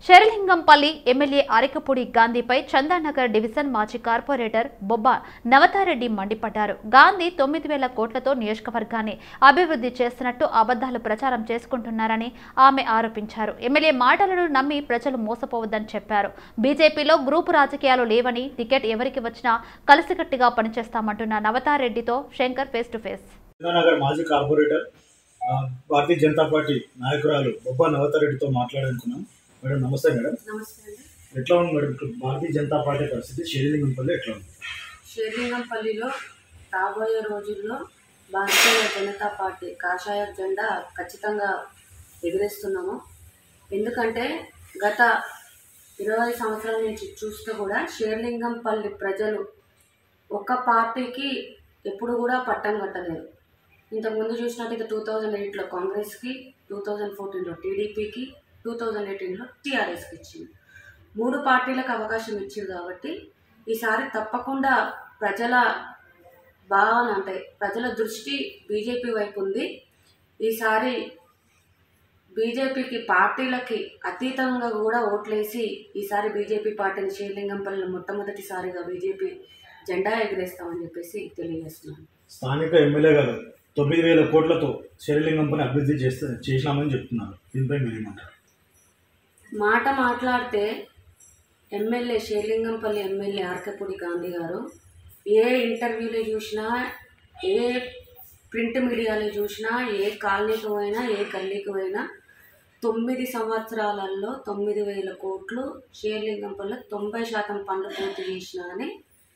శరలింగంపల్లి MLA Arikapudi గాంధీపై Chandanagar division మాజీ corporator Bobba Navathareddy మండిపడ్డారు గాంధీ తొమ్మిది వేల కోట్లతో నియోజకవర్గాన్ని అభివృద్ధి చేస్తున్నట్టు అబద్ధాలు ప్రచారం చేసుకుంటున్నారని ఆమె ఆరోపించారు ఎమ్మెల్యే మాటలను నమ్మి ప్రజలు మోసపోవద్దని చెప్పారు బీజేపీలో గ్రూపు రాజకీయాలు లేవని టికెట్ ఎవరికి వచ్చినా కలిసికట్టుగా పనిచేస్తామంటున్న నవతారెడ్డితో Shankar face to face Chandanagar మాజీ కార్పొరేటర్ ఆ, భారతీయ జనతా పార్టీ నాయకురాలు బొబ్బా నవతారెడ్డితో మాట్లాడాలనుకున్నాం మేడం నమస్తే మేడం నమస్తే అండి ఎట్లా ఉంది మేడం ఇప్పుడు భారతీయ జనతా పార్టీ పరిస్థితి షేరింగ్పల్లి ఎట్లా ఉంది షేర్లింగంపల్లిలో రాబోయే రోజుల్లో భారతీయ జనతా పార్టీ కాషాయ జెండా ఖచ్చితంగా ఎగిరేస్తున్నాము ఎందుకంటే గత ఇరవై సంవత్సరాల నుంచి చూస్తే కూడా షేర్లింగంపల్లి ప్రజలు ఒక్క పార్టీకి ఎప్పుడు కూడా పట్టం కట్టలేదు ఇంతకుముందు చూసినట్టయితే టూ థౌజండ్ ఎయిట్లో కాంగ్రెస్కి టూ థౌజండ్ ఫోర్టీన్లో టీడీపీకి టూ థౌజండ్ ఎయిటీన్లో టీఆర్ఎస్కి ఇచ్చింది మూడు పార్టీలకు అవకాశం ఇచ్చారు కాబట్టి ఈసారి తప్పకుండా ప్రజల భావన అంటే ప్రజల దృష్టి బీజేపీ వైపు ఉంది ఈసారి బీజేపీకి పార్టీలకి అతీతంగా కూడా ఓట్లేసి ఈసారి బీజేపీ పార్టీని శ్రీలింగంపల్లిలో మొట్టమొదటిసారిగా బీజేపీ జెండా ఎగిరేస్తామని చెప్పేసి తెలియజేస్తున్నాను స్థానిక ఎమ్మెల్యే గారు తొమ్మిది వేల కోట్లతో షేరింగంపల్లి అభివృద్ధి చేస్తే చేసినామని చెప్తున్నారు దీనిపై మీరు ఏమంటారు మాట మాట్లాడితే ఎమ్మెల్యే షేర్లింగంపల్లి ఎమ్మెల్యే ఆర్కపూడి గాంధీ గారు ఏ ఇంటర్వ్యూలో చూసినా ఏ ప్రింట్ మీడియాలో చూసినా ఏ కాలనీకి పోయినా ఏ గల్లీకి పోయినా తొమ్మిది సంవత్సరాలలో తొమ్మిది వేల కోట్లు షేర్లింగంపల్లి తొంభై శాతం పనులు పూర్తి చేసిన అని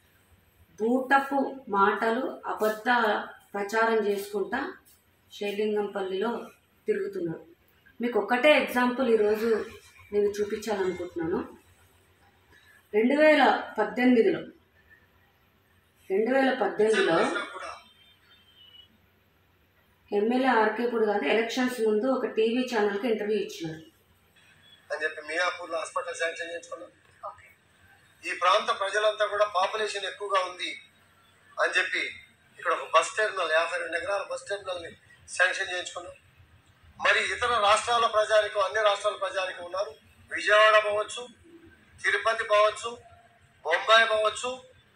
బూటపు మాటలు అబద్ధ ప్రచారం చేసుకుంటా షేర్లింగంపల్లిలో తిరుగుతున్నాడు మీకు ఒక్కటే ఎగ్జాంపుల్ ఈరోజు నేను చూపించాలనుకుంటున్నాను రెండు వేల పద్దెనిమిదిలో రెండు వేల పద్దెనిమిదిలో ఎమ్మెల్యే ఆర్కేపుడు గారు ఎలక్షన్స్ ముందు ఒక టీవీ ఛానల్కి ఇంటర్వ్యూ ఇచ్చినారు అని చెప్పి మియాపూర్లో హాస్పిటల్ శాంక్షన్ చేయించుకున్నాం ఈ ప్రాంత ప్రజలంతా కూడా పాపులేషన్ ఎక్కువగా ఉంది అని చెప్పి ఇక్కడ ఒక బస్ టెర్మినల్ యాభై రెండు ఎకరాల బస్ టెర్మినల్ని శాంక్షన్ చేయించుకున్నాం మరి ఇతర రాష్ట్రాల ప్రజానికం అన్ని రాష్ట్రాల ప్రజానికం ఉన్నారు విజయవాడ పోవచ్చు తిరుపతి పోవచ్చు బొంబాయి పోవచ్చు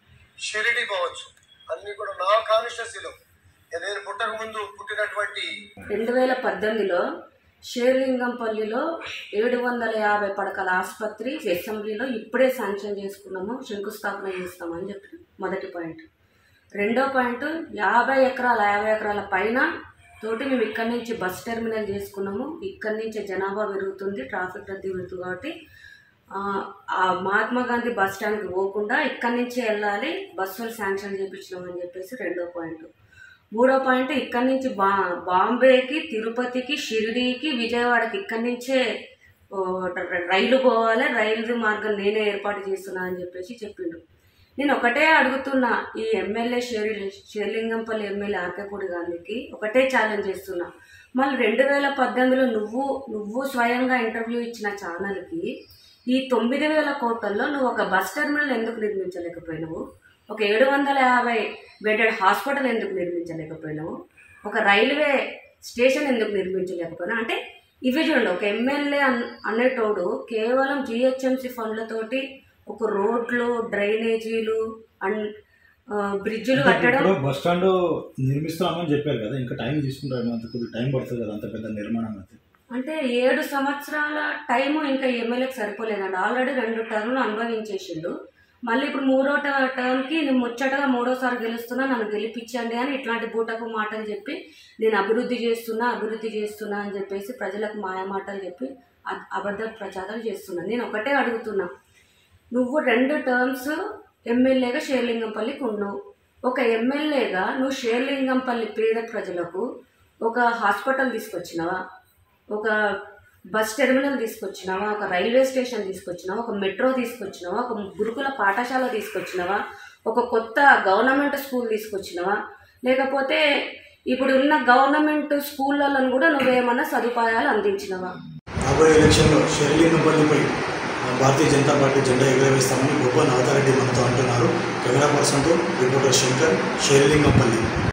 షిరిడి పోవచ్చు అన్నీ కూడా నా కాన్స్టిట్యూన్సీలో నేను పుట్టక ముందు పుట్టినటువంటి రెండు వేల పద్దెనిమిదిలో షేర్లింగంపల్లిలో ఏడు వందల యాభై పడకల ఆసుపత్రి అసెంబ్లీలో ఇప్పుడే శాంక్షన్ చేసుకున్నాము శంకుస్థాపన చేస్తామని చెప్పి మొదటి పాయింట్ రెండో పాయింట్ యాభై ఎకరాల యాభై ఎకరాల పైన తోటి మేము ఇక్కడి నుంచి బస్ టెర్మినల్ చేసుకున్నాము ఇక్కడి నుంచి జనాభా పెరుగుతుంది ట్రాఫిక్ రద్దీ పెరుగుతుంది కాబట్టి ఆ, ఆ మహాత్మా గాంధీ బస్ స్టాండ్కి పోకుండా ఇక్కడి నుంచే వెళ్ళాలి బస్సులు శాంక్షన్ చేయించినామని చెప్పేసి రెండో పాయింట్ మూడో పాయింట్ ఇక్కడి నుంచి బా బాంబేకి తిరుపతికి షిరిడీకి విజయవాడకి ఇక్కడి నుంచే ఓ, ర- రైలు పోవాలి రైలు మార్గం నేనే ఏర్పాటు చేస్తున్నా అని చెప్పేసి చెప్పిండు నేను ఒకటే అడుగుతున్నా ఈ ఎమ్మెల్యే షేరి షేర్లింగంపల్లి ఎమ్మెల్యే ఆర్కపూడి గాంధీకి ఒకటే ఛాలెంజ్ చేస్తున్నా మళ్ళీ రెండు వేల పద్దెనిమిదిలో నువ్వు నువ్వు స్వయంగా ఇంటర్వ్యూ ఇచ్చిన ఛానల్కి ఈ తొమ్మిది వేల కోట్లలో నువ్వు ఒక బస్ టెర్మినల్ ఎందుకు నిర్మించలేకపోయినావు ఒక ఏడు వందల యాభై బెడెడ్ హాస్పిటల్ ఎందుకు నిర్మించలేకపోయినావు ఒక రైల్వే స్టేషన్ ఎందుకు నిర్మించలేకపోయినా అంటే ఇవి చూడండి ఒక ఎమ్మెల్యే అన్ అనేటోడు కేవలం జిహెచ్ఎంసి ఫండ్లతోటి ఒక రోడ్లు డ్రైనేజీలు అండ్ బ్రిడ్జులు కట్టడం ఇప్పుడు బస్ స్టాండ్ నిర్మిస్తున్నామని చెప్పారు కదా ఇంకా టైం తీసుకుంటారు అంత కొద్దిగా టైం పడుతుంది కదా అంత పెద్ద నిర్మాణం అయితే అంటే ఏడు సంవత్సరాల టైము ఇంకా ఎమ్మెల్యేకి సరిపోలేదండి ఆల్రెడీ రెండు టర్మ్లు అనుభవించేసిండు మళ్ళీ ఇప్పుడు మూడో ట- టర్మ్కి నేను ముచ్చటగా మూడోసారి గెలుస్తున్నా నన్ను గెలిపించండి అని ఇట్లాంటి బూటకు మాటలు చెప్పి నేను అభివృద్ధి చేస్తున్నా అభివృద్ధి చేస్తున్నా అని చెప్పేసి ప్రజలకు మాయ మాటలు చెప్పి అ- అబద్ధ ప్రచారాలు చేస్తున్నా నేను ఒకటే అడుగుతున్నా నువ్వు రెండు టర్మ్స్ ఎమ్మెల్యేగా షేర్లింగంపల్లికి ఉన్నావు ఒక ఎమ్మెల్యేగా నువ్వు షేర్లింగంపల్లి పేద ప్రజలకు ఒక హాస్పిటల్ తీసుకొచ్చినావా ఒక బస్ టెర్మినల్ తీసుకొచ్చినావా ఒక రైల్వే స్టేషన్ తీసుకొచ్చినావా ఒక మెట్రో తీసుకొచ్చినావా ఒక గురుకుల పాఠశాల తీసుకొచ్చినావా ఒక కొత్త గవర్నమెంట్ స్కూల్ తీసుకొచ్చినావా లేకపోతే ఇప్పుడు ఉన్న గవర్నమెంట్ స్కూళ్ళలో కూడా నువ్వేమన్నా సదుపాయాలు అందించినవా రాబోయే ఎలక్షన్లో షెర్లింగంపల్లిపై భారతీయ జనతా పార్టీ జెండా ఎగురవేస్తామని గొప్ప నవతారెడ్డి మనతో అంటున్నారు కెమెరా పర్సన్తో రిపోర్టర్ శంకర్ షెర్లింగంపల్లి